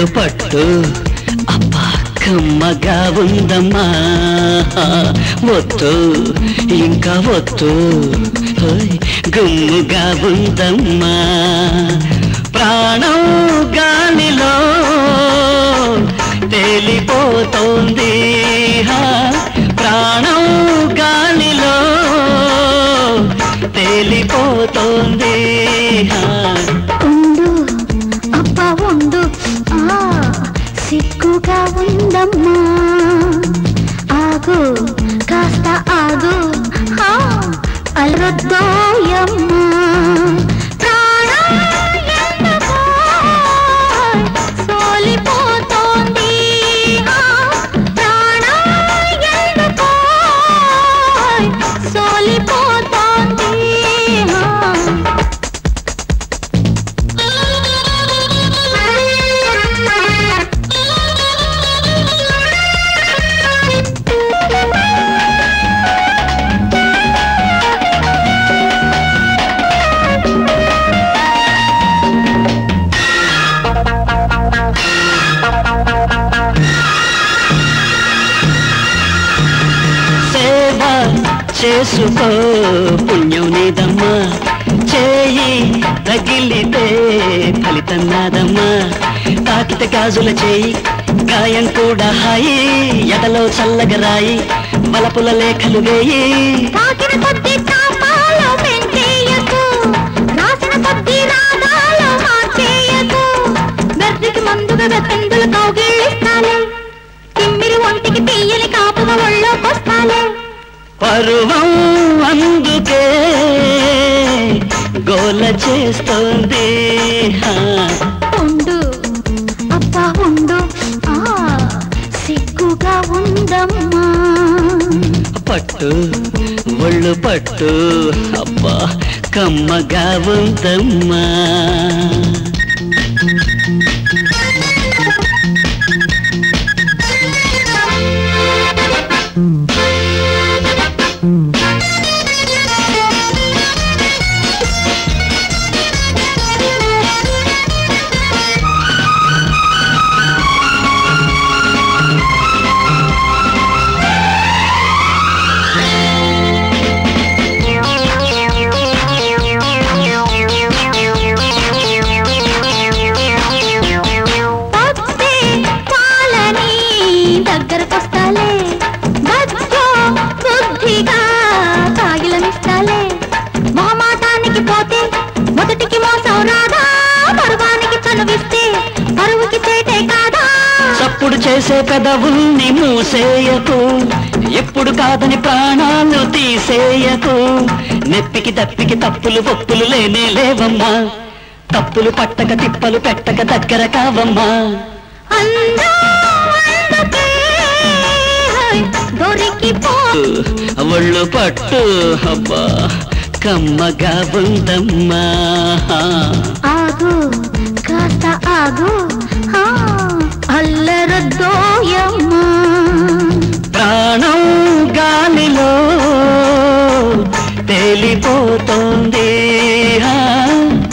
ఒళ్ళు పట్టు అబ్బా కమ్మగా ఉందమ్మా వద్దు ఇంకా వద్దు ఓయ్, గుమ్ముగా ఉందమ్మా ప్రాణం గాలిలో తేలిపోతోంది హా, ప్రాణం గాలిలో తేలిపోతోంది హా. ఉండు అబ్బా ఉండు ఆ సిగ్గుగా ఉందమ్మా ఆగు కాస్త ఆగు ఆ, అలరొద్దోయమ్మా ప్రాణం ఎందుకో సోలిపోతోంది ఆ, ప్రాణం ఎందుకో సోలిపోతోంది ఆ. సేవ చేసుకో పుణ్యం నీదమ్మా చేయి తగిలితే ఫలితం నాదమ్మా తాకిత గాజుల చేయి గాయం కూడా హాయి ఎడలో చల్లగా రాయి వలపుల లేఖలు వేయి తాకిన కొద్ది తాపాలు పెంచేయకు రాసిన కొద్ది రాగాలు మార్చేయకు బెర్రికి మందుగా వెతందులు కౌగిళ్ళిస్తాలే తిమ్మిరి ఒంటికి తీయని కాపుగా ఒళ్ళోకొస్తాలే పరువం అందుకే గోల చేస్తోంది హా. ఉండు అబ్బా ఉండు ఆ సిగ్గుగా ఉందమ్మా పట్టు ఒళ్ళు పట్టు అబ్బా కమ్మగా ఉందమ్మా పప్పే పాలని దగ్గరకొస్తాలే బజ్జో బుద్ధిగా కాగిలమిస్తాలే మొహమాటానికి పోతే మొదటికి మోసం రాదా పరువానికి చనువిస్తే పరువుకి చేటే కాదా చప్పుడు చేసే పెదవుల్ని మూసేయకు ఎప్పుడు కాదని ప్రాణాలు తీసేయకు నెప్పికి దప్పికి తప్పులు ఒప్పులు లేనే లేవమ్మా తప్పులు పట్టక తిప్పలు పెట్టక దగ్గర కావమ్మా అందం అందుకే దొరికిపో ఒళ్ళు పట్టు అబ్బా కమ్మగా ఉందమ్మా ఆగు కాస్త ఆగు ఆ, అల్లరద్దోయమ్మా ప్రాణం గాలిలో తేలిపోతోంది ఆ,